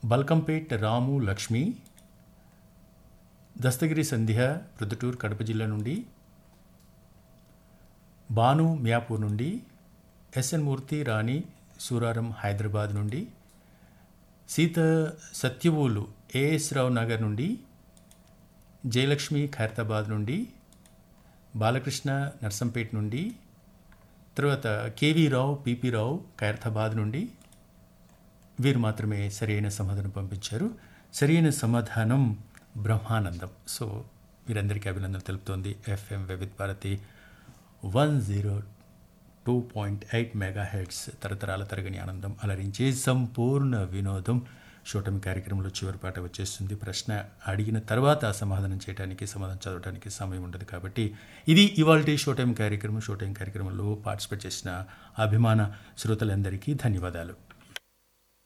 బల్కంపేట్ రాము లక్ష్మి దస్తగిరి సంధ్య ప్రొద్దుటూరు కడప జిల్లా నుండి బాను మియాపూర్ నుండి ఎస్ఎన్ మూర్తి రాణి సూరారం హైదరాబాద్ నుండి సీత సత్యవోలు ఏఎస్ రావు నగర్ నుండి జయలక్ష్మి ఖైరతాబాద్ నుండి బాలకృష్ణ నర్సంపేట్ నుండి తర్వాత కేవీ రావు పిపి రావు ఖైరతాబాద్ నుండి వీరు మాత్రమే సరైన సమాధానం పంపించారు సరైన సమాధానం బ్రహ్మానందం సో వీరందరికీ అభినందనలు తెలుపుతోంది FM Vividh Bharati one zero two point eight mega hertz తరతరాల తరగని ఆనందం అలరించే సంపూర్ణ వినోదం షోటమి కార్యక్రమంలో చివరి పాట వచ్చేస్తుంది ప్రశ్న అడిగిన తర్వాత సమాధానం చేయడానికి సమాధానం చదవడానికి సమయం ఉండదు కాబట్టి ఇది ఇవాళ షో టైం కార్యక్రమం షో టైం కార్యక్రమంలో పార్టిసిపేట్ చేసిన అభిమాన శ్రోతలందరికీ ధన్యవాదాలు